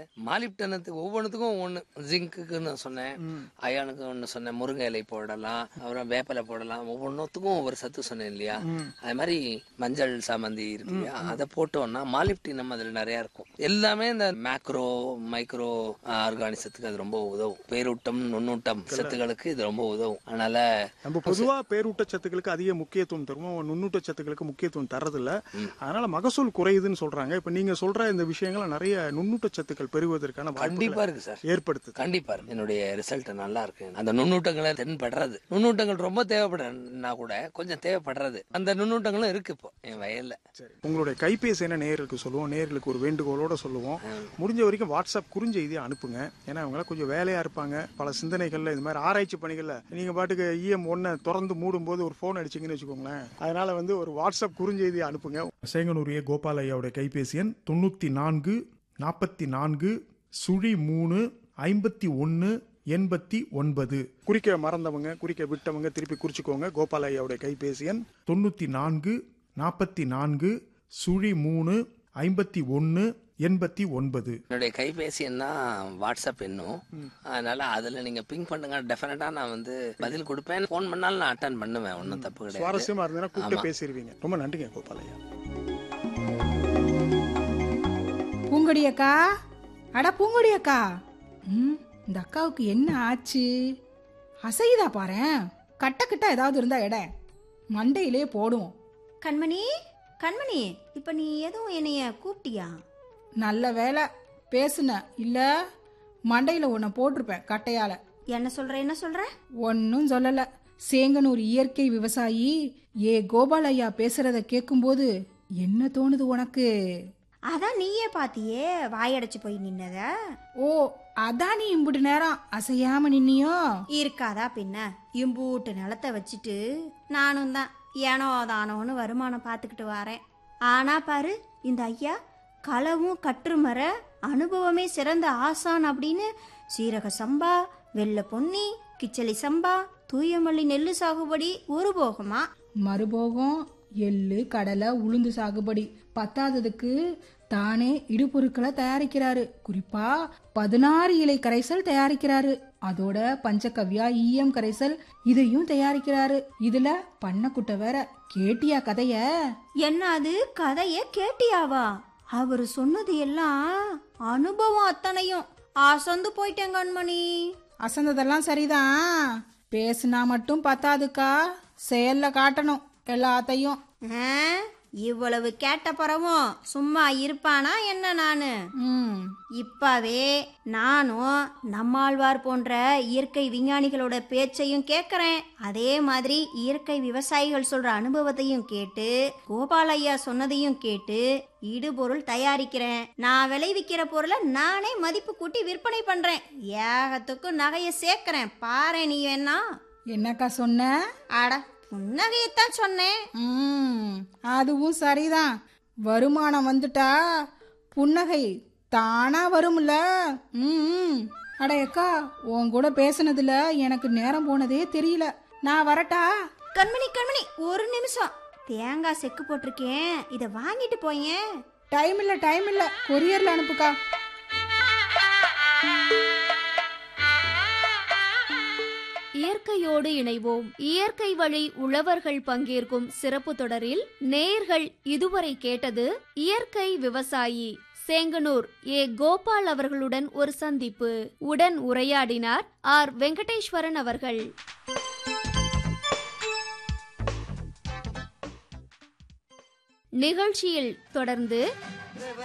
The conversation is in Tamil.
மாலிப்டனத்துக்கு ஒவ்வொன்றுத்துக்கும் ஒவ்வொன்று ஜிங்க்குன்னு சொன்னேன் அயானுக்கு ஒன்று சொன்னேன் முருங்கை இலை போடலாம் அப்புறம் வேப்பலை போடலாம் ஒவ்வொன்றுத்துக்கும் ஒவ்வொரு சத்து சொன்னேன் இல்லையா அது மாதிரி மஞ்சள் சாமந்தி இருக்கு இல்லையா அதை போட்டோம்னா மாலிப்டினம் அதுல நிறைய இருக்கும் எல்லாமே இந்த மேக்ரோ மைக்ரோ ஆர்கானிசத்துக்கு அது ரொம்ப உதவும் பேரூட்டம் நுண்ணூட்டம் சத்துக்களுக்கு இது ரொம்ப உதவும் அதனால நம்ம பொதுவா பேரூட்டச்சத்துக்களுக்கு அதிக முக்கியத்துவம் தருவோம் நுண்ணூட்டச்சத்துக்களுக்கு முக்கியத்துவம் தரதில்ல அதனால மகசூல் குறையுதுன்னு சொல்றாங்க இப்ப நீங்க சொல்ற இந்த விஷயங்களை நிறைய நுண்ணூட்டச்சத்துக்கள் பெறுவதற்கான கண்டிப்பா வாய்ப்புகளை இருக்கு சார் ஏற்படுத்துது கண்டிப்பா இருக்கு. என்னுடைய ரிசல்ட் நல்லா இருக்கு அந்த நுண்ணூட்டங்களை தென்படுறது நுண்ணூட்டங்கள் ரொம்ப தேவைப்படுறா கூட கொஞ்சம் தேவைப்படுறது அந்த நுண்ணூட்டங்களும் இருக்கு இப்போ என் வயல்ல சரி உங்களுடைய கைபேசி என்ன நேயர்களுக்கு சொல்லுவோம் நேயர்களுக்கு ஒரு வேண்டுகோளோட சொல்லுவோம் முடிஞ்ச வரைக்கும் வாட்ஸ்அப் குறுஞ்செய்தியை அனுப்புங்க ஏன்னா அவங்கள கொஞ்சம் வேலையா இருப்பாங்க பல சிந்தனைகள்ல இது மாதிரி ஆராய்ச்சி பணிகள்ல நீங்க பாட்டுக்கு இஎம் ஒன்ன திறந்து மூடும் போது ஒரு போன் அடிச்சீங்கன்னு வச்சுக்கோங்களேன் அதனால வந்து ஒரு வாட்ஸ்அப் குறுஞ்செய்தியை அனுப்புங்க சேங்கனூர் ஏ கோபால் ஐயாவுடைய கைபேசி எண் தொண்ணூத்தி நான்கு நாற்பத்தி நான்கு சுழி மூணு ஐம்பத்தி ஒன்னு எண்பத்தி ஒன்பது குறிக்க மறந்தவங்க குறிக்க விட்டவங்க திருப்பி குறிச்சுக்கோங்க கோபால் ஐயாவுடைய கைபேசி எண் தொண்ணூத்தி நான்கு நாற்பத்தி நான்கு சுழி மூணு ஐம்பத்தி ஒன்னு எண்பத்தி ஒன்பது என்னுடைய கைபேசி என்ன வாட்ஸ்அப் இன்னும் அதனால அதுல நீங்க பிங் பண்ணுங்க டெஃபினட்டா நான் வந்து பதில் கொடுப்பேன் ஃபோன் பண்ணாலும் நான் அட்டன் பண்ணுவேன் ஒன்றும் தப்பு கிடையாது சுவாரஸ்யமா இருந்ததுன்னா கூப்பிட்டு பேசிடுவீங்க ரொம்ப நன்றிங்க கோபால் ஐயா பூங்கொடி அக்கா அட பூங்கொடி அக்கா ம் இந்த அக்காவுக்கு என்ன ஆச்சு அசையுதா பாரேன் கட்ட ஏதாவது இருந்தா எட மண்டையிலே போடுவோம் கண்மணி கண்மணி இப்ப நீ எதுவும் என்னைய கூப்பிட்டியா நல்ல வேலை பேசுன இல்ல மண்டையில உன்னை போட்டிருப்பேன் கட்டையால என்ன சொல்ற என்ன சொல்ற ஒன்னும் சொல்லல சேங்கனூர் இயற்கை விவசாயி ஏ கோபால் ஐயா பேசுறத கேட்கும்போது என்ன தோணுது உனக்கு அதான் நீயே பாத்தியே வாயடைச்சு போய் நின்னத ஓ அதான் நீ இம்புட்டு நேரம் அசையாம நின்னியோ இருக்காதா பின்ன இம்பூட்டு நிலத்தை வச்சுட்டு நானும் தான் ஏனோ தானோன்னு வருமானம் பார்த்துக்கிட்டு வரேன் ஆனா பாரு இந்த ஐயா களவும் கற்றுமர அனுபவமே சிறந்த ஆசான் அப்படின்னு சீரக சம்பா வெள்ளை பொன்னி கிச்சலி சம்பா தூயமல்லி நெல்லு சாகுபடி ஒரு போகமா மறுபோகம் எள்ளு கடலை உளுந்து சாகுபடி பத்தாததுக்கு தானே இடுபொருட்களை தயாரிக்கிறாரு குறிப்பா பதினாறு இலை கரைசல் தயாரிக்கிறாரு அதோட பஞ்சகவ்யா ஈயம் கரைசல் இதையும் தயாரிக்கிறாரு இதுல பண்ணக்குட்டை வேற கேட்டியா கதைய என்ன அது கதைய கேட்டியாவா அவர் சொன்னது எல்லாம் அனுபவம் அத்தனையும் அசந்து போயிட்டேன் கண்மணி அசந்ததெல்லாம் சரிதான் பேசுனா மட்டும் பத்தாதுக்கா செயல்ல காட்டணும் எல்லாத்தையும் ஆ, இவ்வளவு கேட்ட பிறவும் சும்மா இருப்பானா என்ன நானு ம் இப்பவே நானும் நம்மாழ்வார் போன்ற இயற்கை விஞ்ஞானிகளோட பேச்சையும் கேட்கறேன் அதே மாதிரி இயற்கை விவசாயிகள் சொல்ற அனுபவத்தையும் கேட்டு கோபாலையா சொன்னதையும் கேட்டு இடுபொருள் தயாரிக்கிறேன் நான் விளைவிக்கிற பொருளை நானே மதிப்பு கூட்டி விற்பனை பண்றேன் ஏகத்துக்கும் நகையை சேர்க்கிறேன் பாரு நீ வேணா என்னக்கா சொன்ன அட புன்னகையத்தான் சொன்னேன் ம் அதுவும் சரிதான் வருமானம் வந்துட்டா புன்னகை தானா வரும்ல ம் அட அக்கா உன் கூட பேசுனதுல எனக்கு நேரம் போனதே தெரியல நான் வரட்டா கண்மணி கண்மணி ஒரு நிமிஷம் தேங்காய் செக்கு போட்டிருக்கேன் இதை வாங்கிட்டு போயேன் டைம் இல்ல டைம் இல்ல கொரியர்ல அனுப்புக்கா இயற்கையோடு இணைவோம் இயற்கை வழி உழவர்கள் பங்கேற்கும் சிறப்பு தொடரில் நேர்கள் இதுவரை கேட்டது இயற்கை விவசாயி சேங்கனூர் ஏ கோபால் அவர்களுடன் ஒரு சந்திப்பு உடன் உரையாடினார் ஆர் வெங்கடேஸ்வரன் அவர்கள் நிகழ்ச்சியில் தொடர்ந்து